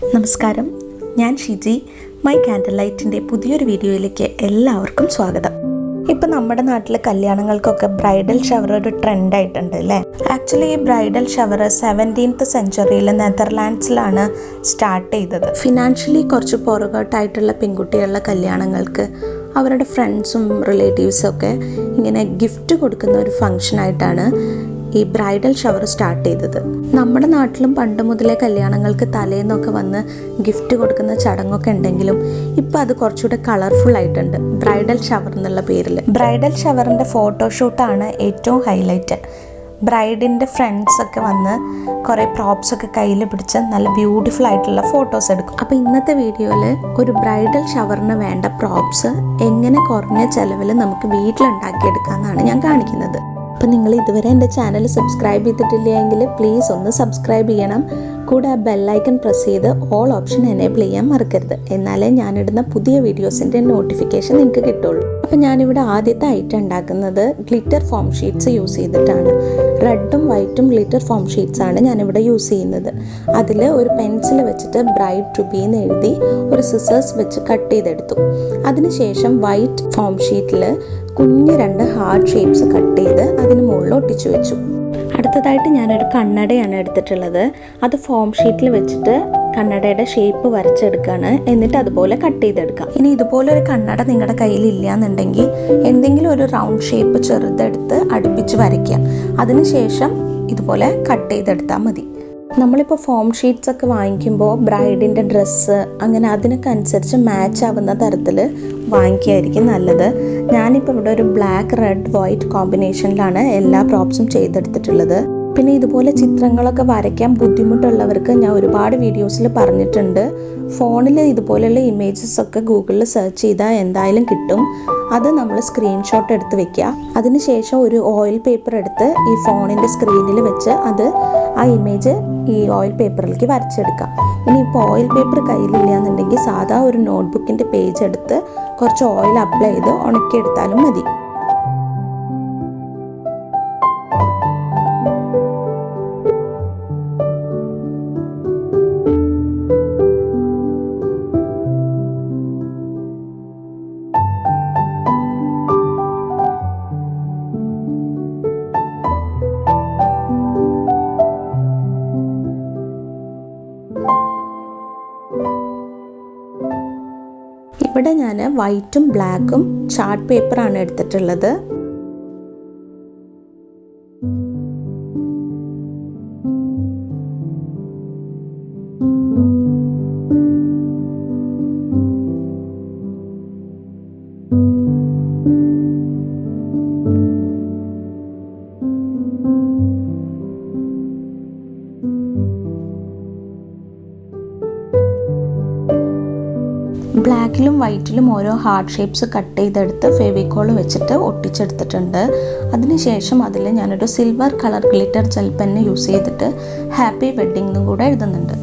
നമസ്കാരം ഞാൻ Shiji my candle ലൈറ്റിൻ്റെ പുതിയൊരു വീഡിയോയിലേക്ക് എല്ലാവർക്കും സ്വാഗതം ഇപ്പം നമ്മുടെ നാട്ടിലെ കല്യാണങ്ങൾക്കൊക്കെ ബ്രൈഡൽ ഷവർ ഒരു ട്രെൻഡായിട്ടുണ്ട് അല്ലേ ആക്ച്വലി ഈ ബ്രൈഡൽ ഷവർ സെവൻറ്റീൻത്ത് സെഞ്ചുറിയിൽ നെതർലാൻഡ്സിലാണ് സ്റ്റാർട്ട് ചെയ്തത് ഫിനാൻഷ്യലി കുറച്ച് പുറകോട്ടായിട്ടുള്ള പെൺകുട്ടികളുടെ കല്യാണങ്ങൾക്ക് അവരുടെ ഫ്രണ്ട്സും റിലേറ്റീവ്സും ഒക്കെ ഇങ്ങനെ ഗിഫ്റ്റ് കൊടുക്കുന്ന ഒരു ഫങ്ഷനായിട്ടാണ് ഈ ബ്രൈഡൽ ഷവർ സ്റ്റാർട്ട് ചെയ്തത് നമ്മുടെ നാട്ടിലും പണ്ട് മുതലേ കല്യാണങ്ങൾക്ക് തലേന്നൊക്കെ വന്ന് ഗിഫ്റ്റ് കൊടുക്കുന്ന ചടങ്ങൊക്കെ ഉണ്ടെങ്കിലും ഇപ്പം അത് കുറച്ചുകൂടെ കളർഫുൾ ആയിട്ടുണ്ട് ബ്രൈഡൽ ഷവർ എന്നുള്ള പേരിൽ ബ്രൈഡൽ ഷവറിൻ്റെ ഫോട്ടോഷൂട്ടാണ് ഏറ്റവും ഹൈലൈറ്റ് ബ്രൈഡിൻ്റെ ഫ്രണ്ട്സ് ഒക്കെ വന്ന് കുറേ പ്രോപ്സ് ഒക്കെ കയ്യിൽ പിടിച്ച് നല്ല ബ്യൂട്ടിഫുൾ ആയിട്ടുള്ള ഫോട്ടോസ് എടുക്കും അപ്പോൾ ഇന്നത്തെ വീഡിയോയിൽ ഒരു ബ്രൈഡൽ ഷവറിന് വേണ്ട പ്രോപ്സ് എങ്ങനെ കുറഞ്ഞ ചിലവിൽ നമുക്ക് വീട്ടിലുണ്ടാക്കിയെടുക്കാമെന്നാണ് ഞാൻ കാണിക്കുന്നത് അപ്പം നിങ്ങൾ ഇതുവരെ എൻ്റെ ചാനൽ സബ്സ്ക്രൈബ് ചെയ്തിട്ടില്ലെങ്കിൽ പ്ലീസ് ഒന്ന് സബ്സ്ക്രൈബ് ചെയ്യണം കൂടെ ആ ബെല്ലൈക്കൺ പ്രസ് ചെയ്ത് ഓൾ ഓപ്ഷൻ എനേബിൾ ചെയ്യാൻ മറക്കരുത് എന്നാലേ ഞാനിടുന്ന പുതിയ വീഡിയോസിൻ്റെ നോട്ടിഫിക്കേഷൻ നിങ്ങൾക്ക് കിട്ടുള്ളൂ അപ്പം ഞാനിവിടെ ആദ്യത്തെ ഐറ്റം ഉണ്ടാക്കുന്നത് ഗ്ലിറ്റർ ഫോം ഷീറ്റ്സ് യൂസ് ചെയ്തിട്ടാണ് റെഡും വൈറ്റും ഗ്ലിറ്റർ ഫോം ഷീറ്റ്സ് ആണ് ഞാനിവിടെ യൂസ് ചെയ്യുന്നത് അതിൽ ഒരു പെൻസിൽ വെച്ചിട്ട് ബ്രൈറ്റ് ടു ബി എന്ന് എഴുതി ഒരു സിസേഴ്സ് വെച്ച് കട്ട് ചെയ്തെടുത്തു അതിനുശേഷം വൈറ്റ് ഫോം ഷീറ്റിൽ കുഞ്ഞ് രണ്ട് ഹാർഡ് ഷേപ്സ് കട്ട് ചെയ്ത് അതിന് മുകളിൽ ഒട്ടിച്ചു വെച്ചു അടുത്തതായിട്ട് ഞാനൊരു കണ്ണടയാണ് എടുത്തിട്ടുള്ളത് അത് ഫോം ഷീറ്റിൽ വെച്ചിട്ട് കണ്ണടയുടെ ഷേപ്പ് വരച്ചെടുക്കുകയാണ് എന്നിട്ട് അതുപോലെ കട്ട് ചെയ്തെടുക്കാം ഇനി ഇതുപോലെ ഒരു കണ്ണട നിങ്ങളുടെ കയ്യിൽ ഇല്ല എന്നുണ്ടെങ്കിൽ എന്തെങ്കിലും ഒരു റൗണ്ട് ഷേപ്പ് ചെറുതെടുത്ത് അടുപ്പിച്ച് വരയ്ക്കുക അതിനുശേഷം ഇതുപോലെ കട്ട് ചെയ്തെടുത്താൽ മതി നമ്മളിപ്പോൾ ഫോം ഷീറ്റ്സ് ഒക്കെ വാങ്ങിക്കുമ്പോൾ ബ്രൈഡിൻ്റെ ഡ്രസ്സ് അങ്ങനെ അതിനൊക്കെ അനുസരിച്ച് മാച്ച് ആവുന്ന തരത്തിൽ വാങ്ങിക്കുകയായിരിക്കും നല്ലത് ഞാനിപ്പോൾ ഇവിടെ ഒരു ബ്ലാക്ക് റെഡ് വൈറ്റ് കോമ്പിനേഷനിലാണ് എല്ലാ പ്രോപ്സും ചെയ്തെടുത്തിട്ടുള്ളത് പിന്നെ ഇതുപോലെ ചിത്രങ്ങളൊക്കെ വരയ്ക്കാൻ ബുദ്ധിമുട്ടുള്ളവർക്ക് ഞാൻ ഒരുപാട് വീഡിയോസിൽ പറഞ്ഞിട്ടുണ്ട് ഫോണിൽ ഇതുപോലെയുള്ള ഇമേജസ് ഒക്കെ ഗൂഗിളിൽ സെർച്ച് ചെയ്താൽ എന്തായാലും കിട്ടും അത് നമ്മൾ സ്ക്രീൻഷോട്ട് എടുത്ത് വെക്കുക അതിനുശേഷം ഒരു ഓയിൽ പേപ്പർ എടുത്ത് ഈ ഫോണിൻ്റെ സ്ക്രീനിൽ വെച്ച് അത് ആ ഇമേജ് ഈ ഓയിൽ പേപ്പറിലേക്ക് വരച്ചെടുക്കാം ഇനി ഇപ്പോൾ ഓയിൽ പേപ്പർ കയ്യിലില്ല എന്നുണ്ടെങ്കിൽ സാധാ ഒരു നോട്ട്ബുക്കിൻ്റെ പേജ് എടുത്ത് കുറച്ച് ഓയിൽ അപ്ലൈ ചെയ്ത് ഉണക്കിയെടുത്താലും മതി ഇവിടെ ഞാൻ വൈറ്റും ബ്ലാക്കും ചാർട്ട് പേപ്പറാണ് എടുത്തിട്ടുള്ളത് ബ്ലാക്കിലും വൈറ്റിലും ഓരോ ഹാർട്ട് ഷേപ്സ് കട്ട് ചെയ്തെടുത്ത് ഫെവിക്കോൾ വെച്ചിട്ട് ഒട്ടിച്ചെടുത്തിട്ടുണ്ട് അതിനുശേഷം അതിൽ ഞാനൊരു silver colour glitter gel pen use ചെയ്തിട്ട് ഹാപ്പി വെഡ്ഡിംഗ് എന്നും കൂടെ എഴുതുന്നുണ്ട്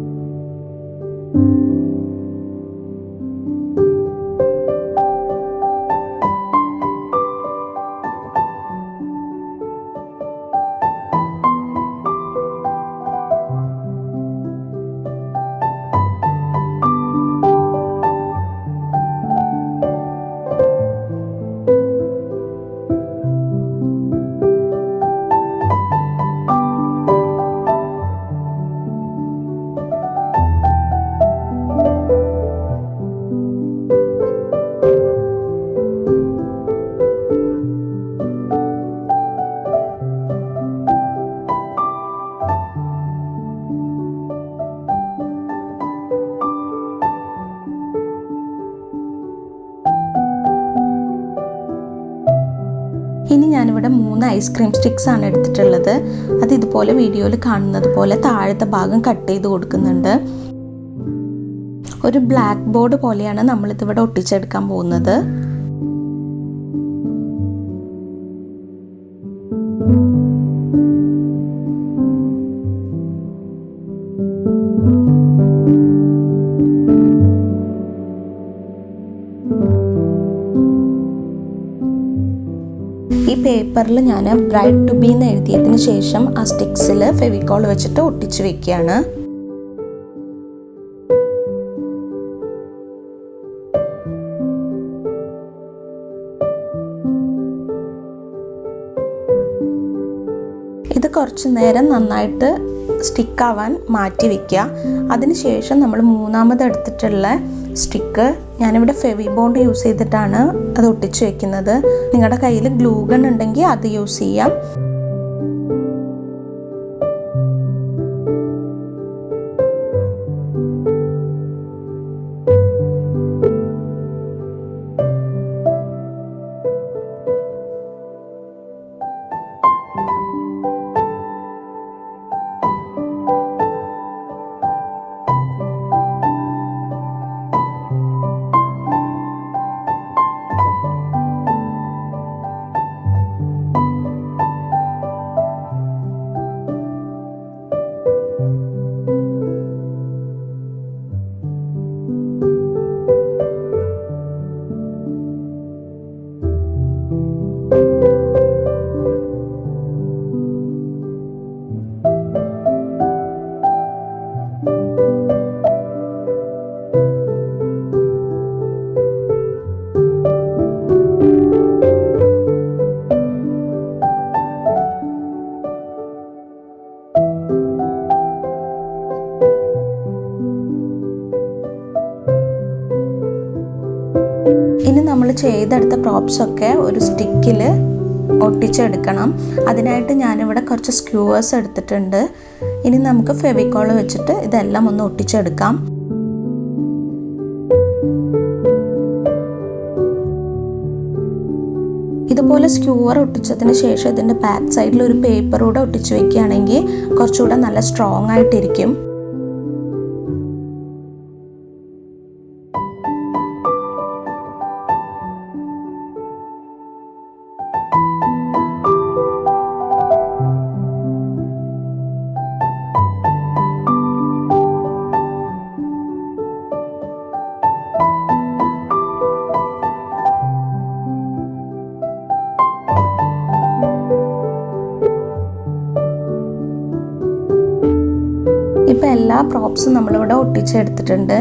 ഇനി ഞാനിവിടെ മൂന്ന് ഐസ്ക്രീം സ്റ്റിക്സ് ആണ് എടുത്തിട്ടുള്ളത് അത് ഇതുപോലെ വീഡിയോയിൽ കാണുന്നത് പോലെ താഴത്തെ ഭാഗം കട്ട് ചെയ്ത് കൊടുക്കുന്നുണ്ട് ഒരു ബ്ലാക്ക് ബോർഡ് പോലെയാണ് നമ്മളിതിവിടെ ഒട്ടിച്ചെടുക്കാൻ പോകുന്നത് ഈ പേപ്പറിൽ ഞാൻ ബ്രൈറ്റ് ടു ബി എന്ന് എഴുതിയതിന് ശേഷം ആ സ്റ്റിക്സിൽ ഫെവിക്കോൾ വെച്ചിട്ട് ഒട്ടിച്ച് വെക്കുകയാണ് കുറച്ച് നേരം നന്നായിട്ട് സ്റ്റിക്കാവാൻ മാറ്റി വയ്ക്കുക അതിനുശേഷം നമ്മൾ മൂന്നാമത് എടുത്തിട്ടുള്ള സ്റ്റിക്ക് ഞാനിവിടെ ഫെവി ബോണ്ട് യൂസ് ചെയ്തിട്ടാണ് അത് ഒട്ടിച്ച് വെക്കുന്നത് നിങ്ങളുടെ കയ്യിൽ ഗ്ലൂ ഗൺ ഉണ്ടെങ്കിൽ അത് യൂസ് ചെയ്യാം ഇനി നമ്മൾ ചെയ്തെടുത്ത പ്രോപ്സ് ഒക്കെ ഒരു സ്റ്റിക്കിൽ ഒട്ടിച്ചെടുക്കണം അതിനായിട്ട് ഞാനിവിടെ കുറച്ച് സ്ക്യൂവേഴ്സ് എടുത്തിട്ടുണ്ട് ഇനി നമുക്ക് ഫെവിക്കോൾ വെച്ചിട്ട് ഇതെല്ലാം ഒന്ന് ഒട്ടിച്ചെടുക്കാം ഇതുപോലെ സ്ക്യൂവർ ഒട്ടിച്ചതിന് ശേഷം ഇതിൻ്റെ ബാക്ക് സൈഡിൽ ഒരു പേപ്പർ കൂടെ ഒട്ടിച്ച് വെക്കുകയാണെങ്കിൽ കുറച്ചുകൂടെ നല്ല സ്ട്രോങ് ആയിട്ടിരിക്കും ഇപ്പം എല്ലാ പ്രോപ്സും നമ്മളിവിടെ ഒട്ടിച്ചെടുത്തിട്ടുണ്ട്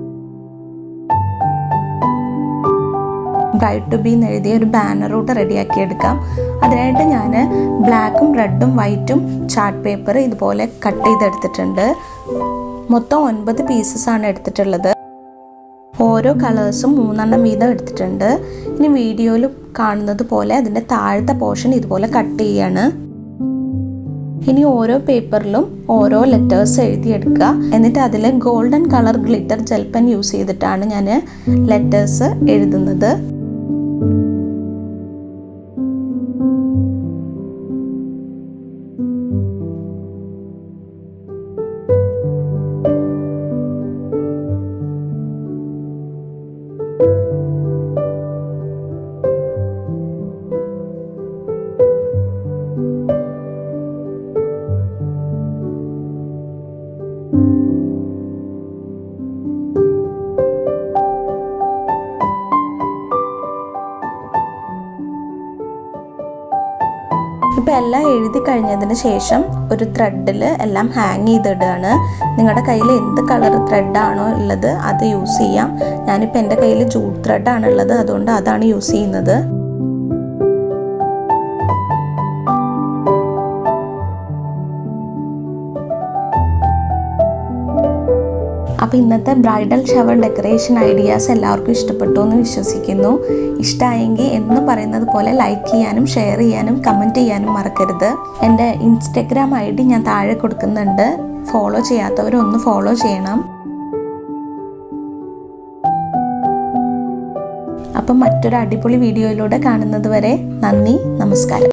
ബ്രൈറ്റ് ടു ബി എന്ന് എഴുതിയ ഒരു ബാനർ കൂടെ റെഡിയാക്കി എടുക്കാം അതിനായിട്ട് ഞാൻ ബ്ലാക്കും റെഡും വൈറ്റും ചാർട്ട് പേപ്പർ ഇതുപോലെ കട്ട് ചെയ്തെടുത്തിട്ടുണ്ട് മൊത്തം ഒൻപത് പീസസ് ആണ് എടുത്തിട്ടുള്ളത് ഓരോ കളേഴ്സും മൂന്നെണ്ണം വീതം എടുത്തിട്ടുണ്ട് ഇനി വീഡിയോയിൽ കാണുന്നത് പോലെ അതിൻ്റെ താഴത്തെ പോർഷൻ ഇതുപോലെ കട്ട് ചെയ്യാണ് ഇനി ഓരോ പേപ്പറിലും ഓരോ ലെറ്റേഴ്സ് എഴുതിയെടുക്കുക എന്നിട്ട് അതിൽ golden colour glitter gel pen use ചെയ്തിട്ടാണ് ഞാൻ ലെറ്റേഴ്സ് എഴുതുന്നത് ഇപ്പം എല്ലാം എഴുതി കഴിഞ്ഞതിന് ശേഷം ഒരു ത്രെഡിൽ എല്ലാം ഹാങ് ചെയ്തിടുകയാണ് നിങ്ങളുടെ കയ്യിൽ എന്ത് കളർ ത്രെഡാണോ ഉള്ളത് അത് യൂസ് ചെയ്യാം ഞാനിപ്പോൾ എൻ്റെ കയ്യിൽ ജൂട്ട് ത്രെഡാണ് ഉള്ളത് അതുകൊണ്ട് അതാണ് യൂസ് ചെയ്യുന്നത് അപ്പോൾ ഇന്നത്തെ ബ്രൈഡൽ ഷവർ ഡെക്കറേഷൻ ഐഡിയാസ് എല്ലാവർക്കും ഇഷ്ടപ്പെട്ടു എന്ന് വിശ്വസിക്കുന്നു ഇഷ്ടമായെങ്കിൽ എന്ന് പറയുന്നത് പോലെ ലൈക്ക് ചെയ്യാനും ഷെയർ ചെയ്യാനും കമൻറ്റ് ചെയ്യാനും മറക്കരുത് എൻ്റെ ഇൻസ്റ്റഗ്രാം ഐ ഡി ഞാൻ താഴെ കൊടുക്കുന്നുണ്ട് ഫോളോ ചെയ്യാത്തവരൊന്ന് ഫോളോ ചെയ്യണം അപ്പം മറ്റൊരു അടിപൊളി വീഡിയോയിലൂടെ കാണുന്നത് വരെ നന്ദി നമസ്കാരം